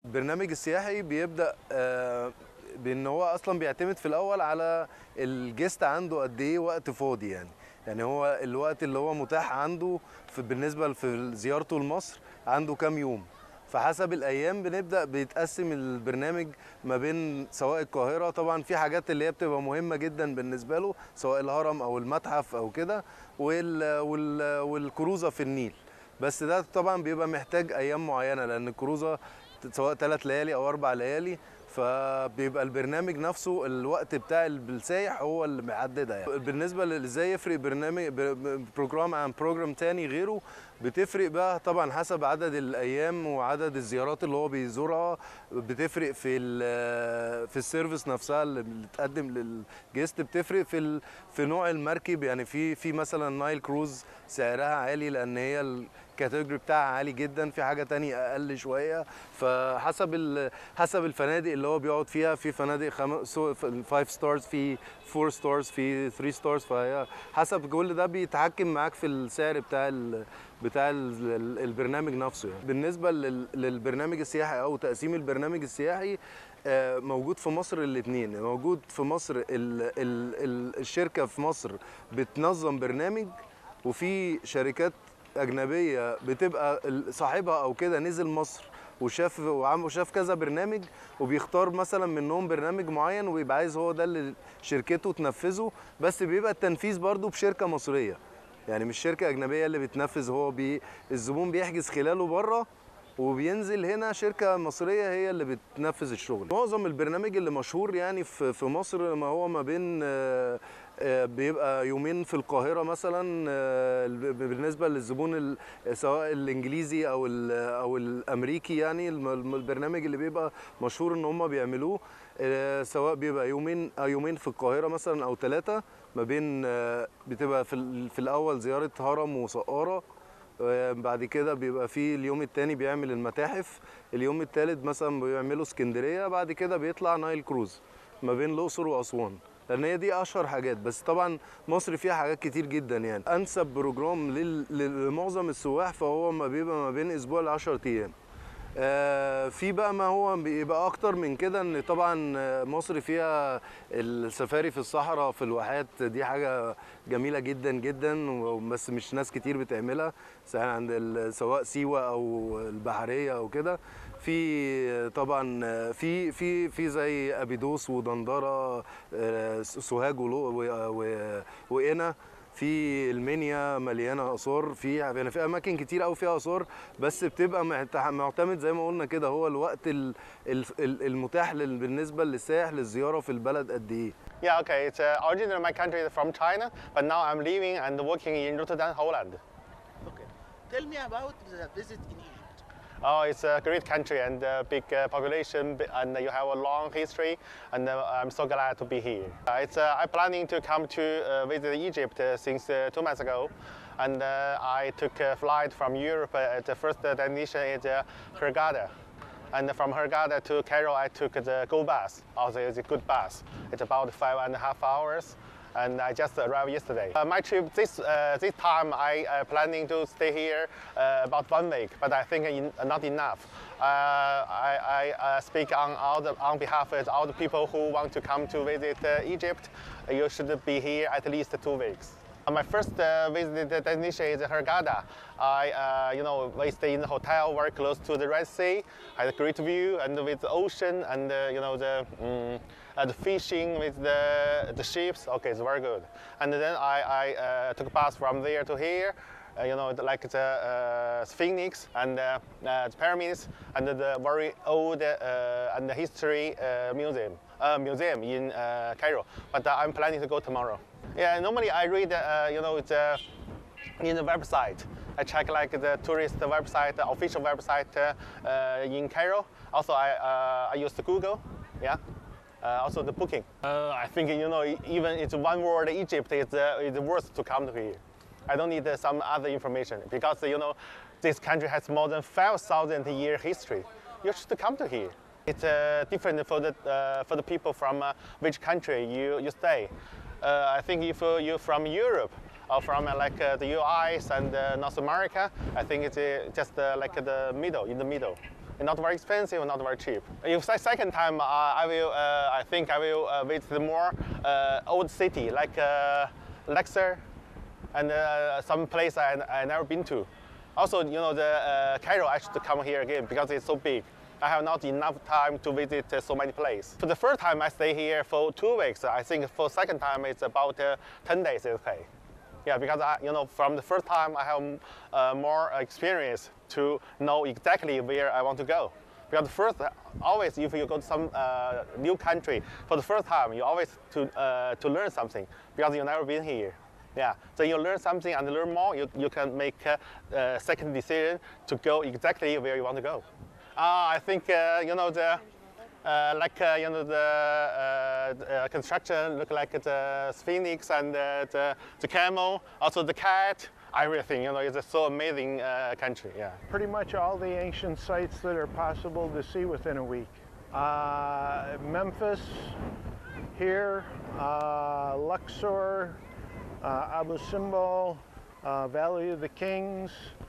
البرنامج السياحي بيبدا آه، بان هو اصلا بيعتمد في الاول على الجست عنده قد ايه وقت فاضي يعني يعني هو الوقت اللي هو متاح عنده في بالنسبه في زيارته لمصر عنده كام يوم فحسب الايام بنبدا بيتقسم البرنامج ما بين سواء القاهره طبعا في حاجات اللي هي بتبقى مهمه جدا بالنسبه له سواء الهرم او المتحف او كده وال وال والكروزه في النيل بس ده طبعا بيبقى محتاج ايام معينه لان الكروزه سواء ثلاث ليالي او اربع ليالي فبيبقى البرنامج نفسه الوقت بتاع السايح هو اللي محددها يعني. بالنسبه لازاي يفرق برنامج بروجرام عن بروجرام تاني غيره بتفرق بقى طبعا حسب عدد الايام وعدد الزيارات اللي هو بيزورها بتفرق في في السيرفيس نفسها اللي بتقدم للجست بتفرق في في نوع المركب يعني في في مثلا نايل كروز سعرها عالي لان هي الكاتيجوري بتاعها عالي جدا في حاجه تانية اقل شويه فحسب حسب الفنادق اللي هو بيقعد فيها في فنادق 5 ستارز في 4 ستارز في 3 ستارز فهي حسب كل ده بيتحكم معاك في السعر بتاع ال بتاع ال البرنامج نفسه يعني. بالنسبه للبرنامج السياحي او تقسيم البرنامج السياحي موجود في مصر الاثنين موجود في مصر ال ال ال الشركه في مصر بتنظم برنامج وفي شركات اجنبيه بتبقى صاحبها او كده نزل مصر وشاف وشاف كذا برنامج وبيختار مثلا منهم برنامج معين ويبقى عايز هو ده اللي شركته تنفذه بس بيبقى التنفيذ برضه بشركه مصريه يعني مش شركه اجنبيه اللي بتنفذ هو بي الزبون بيحجز خلاله بره وبينزل هنا شركه مصريه هي اللي بتنفذ الشغل معظم البرنامج اللي مشهور يعني في مصر ما هو ما بين بيبقى يومين في القاهره مثلا بالنسبه للزبون سواء الانجليزي او او الامريكي يعني البرنامج اللي بيبقى مشهور ان هم بيعملوه سواء بيبقى يومين يومين في القاهره مثلا او ثلاثه ما بين بتبقى في, في الاول زياره هرم وسقاره بعد كده بيبقى في اليوم الثاني بيعمل المتاحف اليوم الثالث مثلا بيعملوا اسكندريه بعد كده بيطلع نايل كروز ما بين الاقصر واسوان لان هي دي اشهر حاجات بس طبعا مصر فيها حاجات كتير جدا يعني انسب بروجرام لمعظم السواح فهو ما بيبقى ما بين اسبوع ل 10 ايام آه في بقى ما هو بيبقى اكتر من كده ان طبعا مصر فيها السفاري في الصحراء في الواحات دي حاجه جميله جدا جدا بس مش ناس كتير بتعملها سواء عند سواء سيوه او البحريه او كده في طبعا في في في زي ابيدوس ودندره سوهاج وقنا في المنيا مليانه اثار في يعني في اماكن كتير قوي فيها اثار بس بتبقى معتمد زي ما قلنا كده هو الوقت المتاح بالنسبه للسائح للزياره في البلد قد ايه Yeah, okay. It's uh, originally my country is from China, but now I'm living and working in Rotterdam, Holland. Okay. Tell me about the visit in Egypt. Oh, it's a great country and a big uh, population, and you have a long history, and uh, I'm so glad to be here. Uh, it's uh, I'm planning to come to uh, visit Egypt uh, since uh, two months ago, and uh, I took a flight from Europe. Uh, the first destination is uh, Hurghada. And from Hurghada to Cairo, I took the Go bus. Also, it's a good bus. It's about five and a half hours, and I just arrived yesterday. Uh, my trip this uh, this time, I uh, planning to stay here uh, about one week, but I think in, not enough. Uh, I, I uh, speak on all the, on behalf of all the people who want to come to visit uh, Egypt. You should be here at least two weeks. Uh, My first uh, visit destination is Hurghada. I, uh, you know, we stay in the hotel very close to the Red Sea, had a great view, and with the ocean and uh, you know the, mm, uh, the fishing with the the ships. Okay, it's very good. And then I, I uh, took a bus from there to here. Uh, you know, like the uh, Sphinx and uh, uh, the pyramids and the very old uh, and the history uh, museum uh, museum in uh, Cairo. But uh, I'm planning to go tomorrow. Yeah, normally I read, uh, you know, it's, uh, in the website. I check like the tourist website, the official website uh, uh, in Cairo. Also, I, uh, I use the Google. Yeah. Uh, also the booking. Uh, I think you know even it's one word Egypt is uh, is worth to come to here. I don't need uh, some other information because you know this country has more than 5,000 year history. You should come to here. It's uh, different for the uh, for the people from uh, which country you, you stay. Uh, I think if uh, you're from Europe or from uh, like uh, the US and uh, North America, I think it's uh, just uh, like the middle, in the middle. not very expensive, not very cheap. If se- second time, uh, I will, uh, I think I will uh, visit more uh, old city like uh, Lexer and uh, some place I, I never been to. Also, you know, the uh, Cairo I should come here again because it's so big. I have not enough time to visit uh, so many places. For the first time I stay here for two weeks. I think for second time it's about uh, 10 days is okay. Yeah, because I, you know, from the first time I have uh, more experience to know exactly where I want to go. Because first, always if you go to some uh, new country for the first time, you always to uh, to learn something because you've never been here. Yeah, so you learn something and learn more. You, you can make a, a second decision to go exactly where you want to go. Uh, I think uh, you know the uh, like uh, you know the uh, the, uh, construction look like the phoenix and uh, the, the camel, also the cat, everything. You know, it's a so amazing uh, country. Yeah. pretty much all the ancient sites that are possible to see within a week. Uh, Memphis, here, uh, Luxor, uh, Abu Simbel, uh, Valley of the Kings,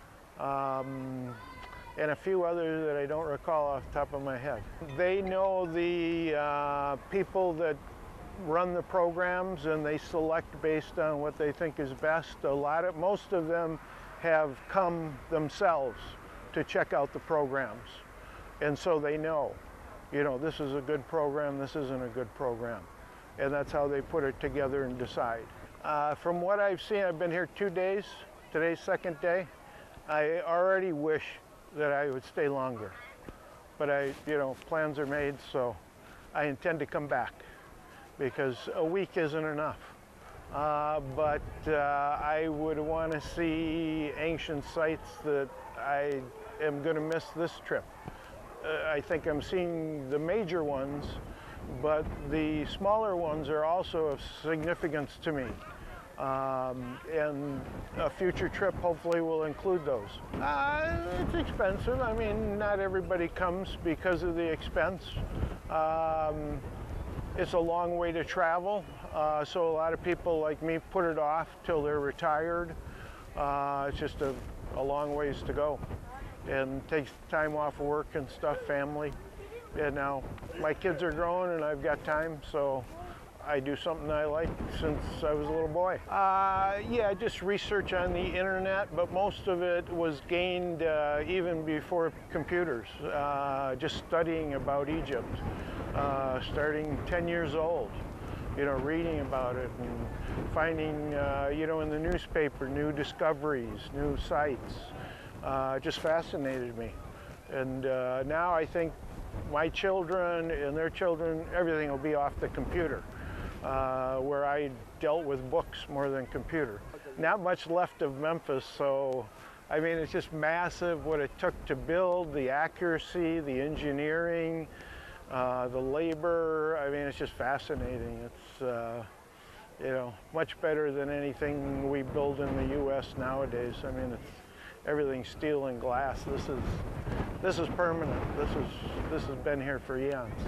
um, and a few others that I don't recall off the top of my head. They know the uh, people that run the programs and they select based on what they think is best. A lot of most of them have come themselves to check out the programs. And so they know, you know, this is a good program, this isn't a good program. And that's how they put it together and decide. Uh, from what I've seen, I've been here two days. Today's second day. I already wish that I would stay longer. But I, you know, plans are made, so I intend to come back because a week isn't enough. Uh, but uh, I would want to see ancient sites that I am going to miss this trip. Uh, I think I'm seeing the major ones, but the smaller ones are also of significance to me. Um, and a future trip hopefully will include those. Uh, it's expensive. I mean, not everybody comes because of the expense. Um, it's a long way to travel, uh, so a lot of people like me put it off till they're retired. Uh, it's just a, a long ways to go and takes time off of work and stuff, family. And now my kids are grown and I've got time, so I do something I like since I was a little boy. Uh, yeah, just research on the internet, but most of it was gained uh, even before computers, uh, just studying about Egypt, uh, starting 10 years old. You know, reading about it and finding, uh, you know, in the newspaper new discoveries, new sites. Uh, it just fascinated me. And uh, now I think my children and their children, everything will be off the computer, uh, where I dealt with books more than computer. Not much left of Memphis, so I mean, it's just massive what it took to build, the accuracy, the engineering, uh, the labor. I mean, it's just fascinating. It's, uh, you know, much better than anything we build in the U.S. nowadays. I mean, it's everything's steel and glass. This is this is permanent. This is this has been here for eons.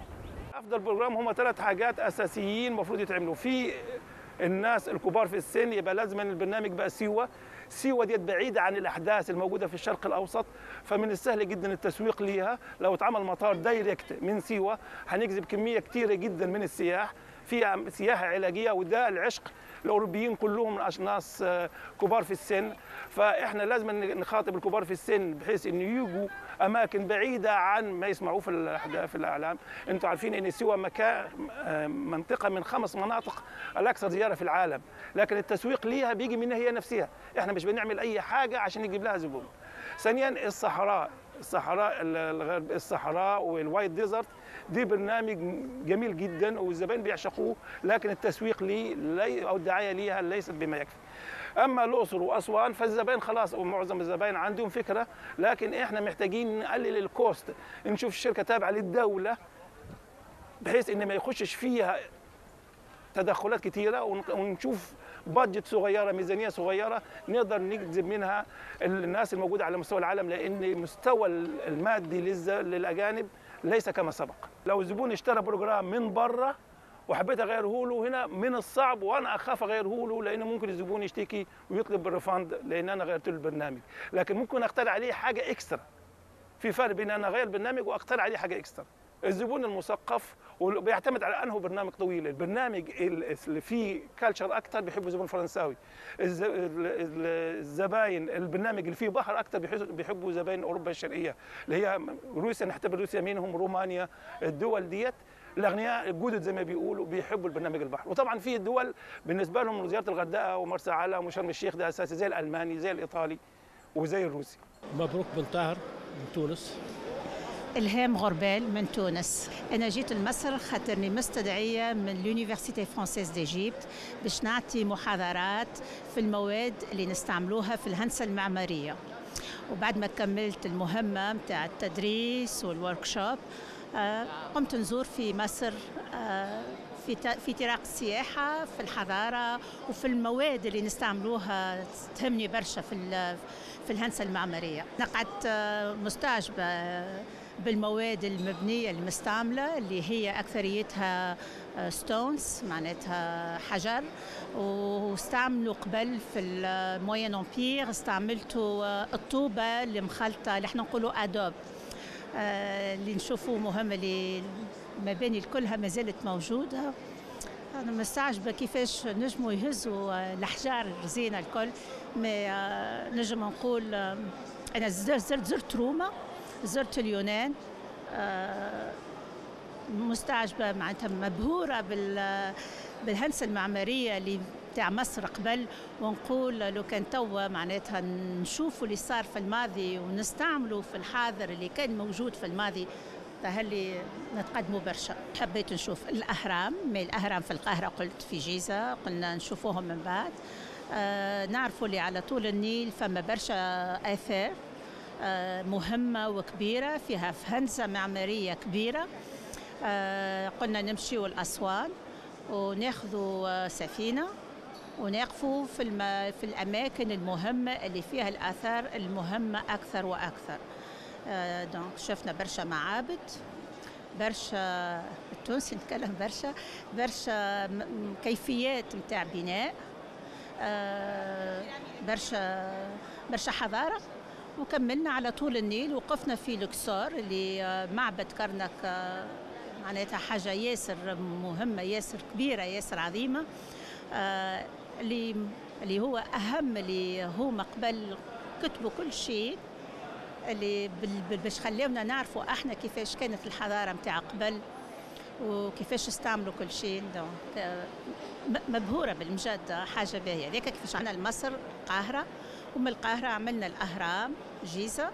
افضل بروجرام هم ثلاث حاجات اساسيين المفروض يتعملوا في الناس الكبار في السن يبقى لازم البرنامج بقى سيوه سيوه ديت بعيده عن الاحداث الموجوده في الشرق الاوسط فمن السهل جدا التسويق ليها لو اتعمل مطار دايركت من سيوه هنجذب كميه كتيره جدا من السياح فيها سياحه علاجيه وده العشق الاوروبيين كلهم اشخاص آه، كبار في السن فاحنا لازم نخاطب الكبار في السن بحيث انه يجوا اماكن بعيده عن ما يسمعوه في الأحدا- في الاعلام انتم عارفين ان سيوه مكان آه، منطقه من خمس مناطق الاكثر زياره في العالم لكن التسويق ليها بيجي منها هي نفسها احنا مش بنعمل اي حاجه عشان نجيب لها زبون ثانيا الصحراء الصحراء الغرب الصحراء والوايت ديزرت دي برنامج جميل جدا والزبائن بيعشقوه لكن التسويق ليه لي او الدعايه ليها ليست بما يكفي اما الاقصر واسوان فالزبائن خلاص ومعظم الزبائن عندهم فكره لكن احنا محتاجين نقلل الكوست نشوف الشركه تابعه للدوله بحيث ان ما يخشش فيها تدخلات كتيره ون- ونشوف بادجت صغيره ميزانيه صغيره نقدر نجذب منها الناس الموجوده على مستوى العالم لان المستوى المادي للز- للاجانب ليس كما سبق لو الزبون اشترى بروجرام من بره وحبيت اغيره له هنا من الصعب وانا اخاف اغيره له لان ممكن الزبون يشتكي ويطلب بالريفاند لان انا غيرت له البرنامج لكن ممكن اختار عليه حاجه اكسترا في فرق بين انا اغير برنامج واقترح عليه حاجه اكسترا الزبون المثقف وبيعتمد على انه برنامج طويل البرنامج اللي فيه كالتشر اكتر بيحبوا الزبون الفرنساوي الز- ال- ال- الزباين البرنامج اللي فيه بحر اكتر بيحس- بيحبوا زباين اوروبا الشرقيه اللي هي روسيا نعتبر روسيا منهم رومانيا الدول ديت الاغنياء الجدد زي ما بيقولوا بيحبوا البرنامج البحر وطبعا في دول بالنسبه لهم زياره الغردقه ومرسى علم وشرم الشيخ ده اساسي زي الالماني زي الايطالي وزي الروسي مبروك بن طاهر من تونس إلهام غربال من تونس أنا جيت لمصر خاطرني مستدعية من لونيفرسيتي فرانسيز ديجيبت باش نعطي محاضرات في المواد اللي نستعملوها في الهندسة المعمارية وبعد ما كملت المهمة متاع التدريس والوركشوب آه، قمت نزور في مصر آه، في ت- في طراق السياحة في الحضارة وفي المواد اللي نستعملوها تهمني برشا في ال- في الهندسة المعمارية أنا قعدت آه، مستعجبة بالمواد المبنية المستعملة اللي هي أكثريتها ستونز معناتها حجر واستعملوا قبل في الموين امبير استعملتوا آه، الطوبة اللي مخلطة اللي احنا نقولوا ادوب آه، اللي نشوفوا مهم اللي المباني الكلها ما زالت موجودة أنا مستعجبة كيفاش نجموا يهزوا آه، الأحجار الرزينة الكل ما آه، نجم نقول آه، أنا زرت زرت, زرت روما زرت اليونان آه، مستعجبة معناتها مبهورة بال بالهندسة المعمارية اللي بتاع مصر قبل ونقول لو كان توا معناتها نشوفوا اللي صار في الماضي ونستعملوا في الحاضر اللي كان موجود في الماضي فهل نتقدموا برشا حبيت نشوف الأهرام ما الأهرام في القاهرة قلت في جيزة قلنا نشوفوهم من بعد آه نعرفوا اللي على طول النيل فما برشا آثار آه مهمة وكبيرة فيها هندسة معمارية كبيرة آه قلنا نمشيوا الأسوان وناخذوا آه، سفينة ونقفوا في الم... في الأماكن المهمة اللي فيها الآثار المهمة أكثر وأكثر آه، دونك شفنا برشا معابد برشا التونسي نتكلم برشا برشا م- م- كيفيات متاع بناء آه، برشا برشا حضارة وكملنا على طول النيل وقفنا في لوكسور اللي آه، معبد كرنك آه، معناتها حاجة ياسر مهمة ياسر كبيرة ياسر عظيمة آه، اللي اللي هو أهم اللي هما قبل كتبوا كل شيء اللي بال- بال- باش خليونا نعرفوا احنا كيفاش كانت الحضارة متاع قبل وكيفاش استعملوا كل شيء دونك آه، م- مبهورة بالمجد حاجة باهية هذاك كيفاش عنا لمصر القاهرة ومن القاهرة عملنا الأهرام جيزة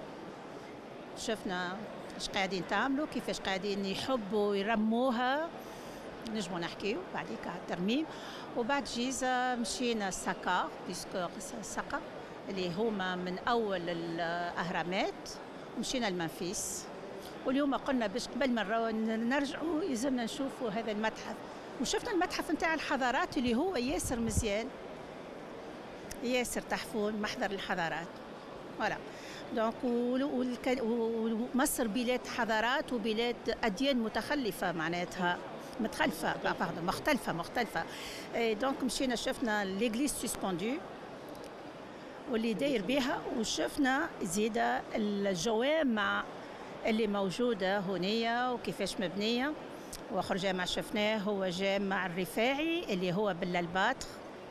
شفنا ايش قاعدين تعملوا كيفاش قاعدين يحبوا يرموها نجموا نحكيو بعديك على الترميم وبعد جيزة مشينا سكا بيسكو سكا اللي هما من أول الأهرامات مشينا لمنفيس واليوم قلنا باش قبل ما نرو- نرجعوا يلزمنا نشوفوا هذا المتحف وشفنا المتحف نتاع الحضارات اللي هو ياسر مزيان ياسر تحفون محضر الحضارات فوالا دونك وال- والك- ومصر بلاد حضارات وبلاد أديان متخلفة معناتها متخلفة باردون مختلفة مختلفة إيه دونك مشينا شفنا ليغليز سوسبوندو واللي داير بها وشفنا زيادة الجوامع اللي موجودة هنية وكيفاش مبنية واخر جامع شفناه هو جامع الرفاعي اللي هو باللباتر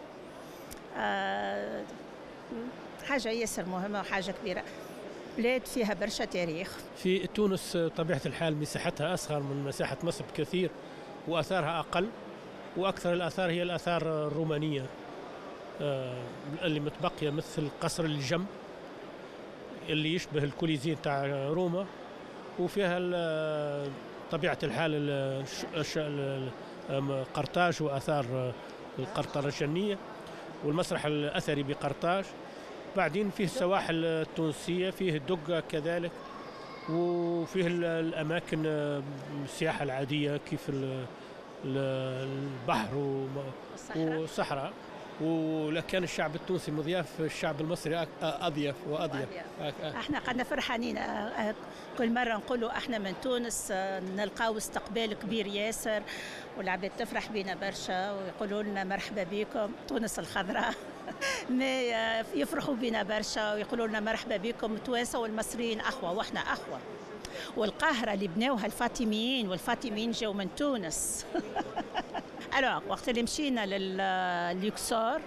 آه حاجة ياسر مهمة وحاجة كبيرة بلاد فيها برشا تاريخ في تونس طبيعة الحال مساحتها أصغر من مساحة مصر بكثير وأثارها أقل وأكثر الآثار هي الآثار الرومانية آه، اللي متبقية مثل قصر الجم اللي يشبه الكوليزين تاع روما وفيها ال- طبيعة الحال ال- الش- الش- ال- ال- قرطاج وآثار القرطرة الجنية والمسرح الأثري بقرطاج بعدين فيه السواحل التونسية فيه الدقة كذلك وفيه ال- الأماكن آه، السياحة العادية كيف ال- ال- البحر وما- الصحراء والصحراء ولكن الشعب التونسي مضياف الشعب المصري أك- أضيف وأضيف وأضيف. أك- أك- احنا قعدنا فرحانين آه، آه، كل مرة نقولوا احنا من تونس آه، نلقاو استقبال كبير ياسر والعباد تفرح بينا برشا ويقولوا لنا مرحبا بكم تونس الخضراء مي آه، يفرحوا بنا برشا ويقولوا لنا مرحبا بكم التوانسه والمصريين اخوه واحنا اخوه والقاهره اللي بناوها الفاطميين والفاطميين جاوا من تونس الوغ وقت اللي مشينا للليكسور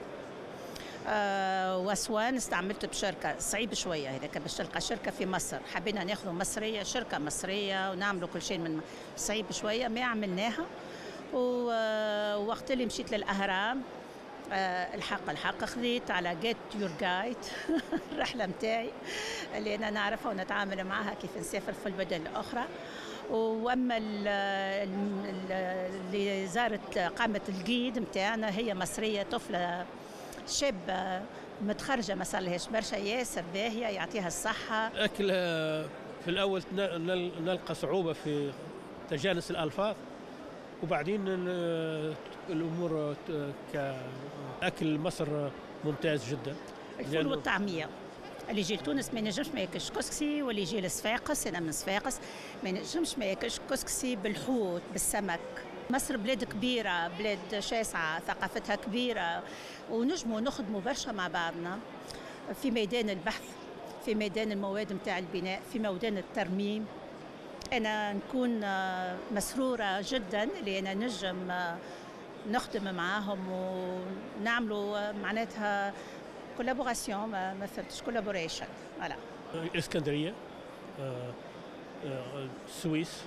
آه واسوان استعملت بشركه صعيب شويه هذاك باش تلقى شركه في مصر حبينا ناخذ مصريه شركه مصريه ونعملوا كل شيء من صعيب شويه ما عملناها ووقت اللي مشيت للاهرام آه الحق الحق خذيت على جيت يور جايد الرحله متاعي اللي انا نعرفها ونتعامل معها كيف نسافر في البلدان الاخرى واما ال- ال- اللي زارت قامه الجيد متاعنا هي مصريه طفله شابه متخرجه ما صار لهاش برشا ياسر باهيه يعطيها الصحه اكل آه، في الاول نل- نل- نلقى صعوبه في تجانس الالفاظ وبعدين ن- الامور ت- كاكل مصر ممتاز جدا الفول لأنه- والطعميه اللي يجي لتونس ما ينجمش ما ياكلش كسكسي واللي يجي لصفاقس انا من صفاقس ما ينجمش ما ياكلش كسكسي بالحوت بالسمك مصر بلاد كبيرة بلاد شاسعة ثقافتها كبيرة ونجموا نخدموا برشا مع بعضنا في ميدان البحث في ميدان المواد متاع البناء في ميدان الترميم أنا نكون آه، مسرورة جدا لأن نجم آه، نخدم معاهم ونعملوا آه، معناتها كولابوراسيون ما ما فهمتش كولابوريشن فوالا الاسكندريه آه، آه، السويس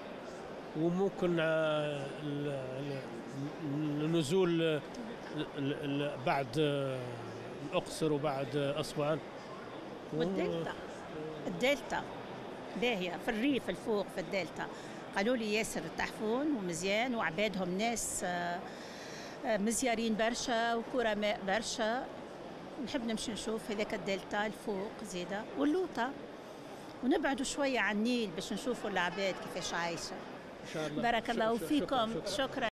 وممكن آه، ال- ال- النزول آه، ال- ال- بعد آه، الاقصر وبعد آه، اسوان و- والدلتا الدلتا باهية في الريف الفوق في الدلتا قالوا لي ياسر تحفون ومزيان وعبادهم ناس آه، آه، مزيارين برشا وكرماء برشا نحب نمشي نشوف هذاك الدلتا الفوق زيادة واللوطة ونبعدوا شوية عن النيل باش نشوفوا العباد كيفاش عايشة ان شاء الله بارك الله شكراً- شكراً- فيكم شكراً. شكرا